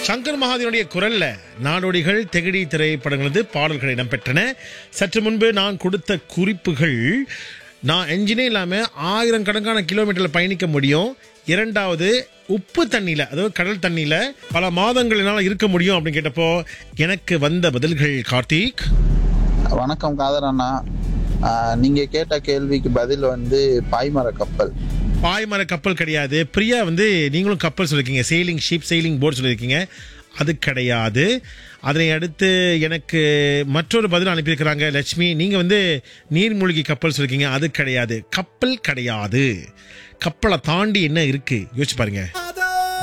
சங்கர் மகாதேவனுடைய குரல்ல நாடோடிகள் தெகடி திரைப்படங்களது பாடல்கள் இடம்பெற்றன சற்று முன்பு நான் கொடுத்த குறிப்புகள் நான் என்ஜினே இல்லாமல் ஆயிரம் கணக்கான கிலோமீட்டரில் பயணிக்க முடியும் இரண்டாவது உப்பு தண்ணியில் அதாவது கடல் தண்ணியில் பல மாதங்கள் என்னால் இருக்க முடியும் அப்படின்னு கேட்டப்போ எனக்கு வந்த பதில்கள் கார்த்திக் வணக்கம் காதர் அண்ணா ஆஹ் நீங்க கேட்ட கேள்விக்கு பதில் வந்து பாய்மர கப்பல் பாய்மர கப்பல் கிடையாது பிரியா வந்து நீங்களும் கப்பல் சொல்லியிருக்கீங்க செயிலிங் ஷிப் செயிலிங் போர்டு சொல்லியிருக்கீங்க அது கிடையாது அதனை அடுத்து எனக்கு மற்றொரு பதில் அனுப்பியிருக்கிறாங்க லட்சுமி நீங்கள் வந்து நீர்மூழ்கி கப்பல் சொல்லியிருக்கீங்க அது கிடையாது கப்பல் கிடையாது கப்பலை தாண்டி என்ன இருக்கு யோசிச்சு பாருங்க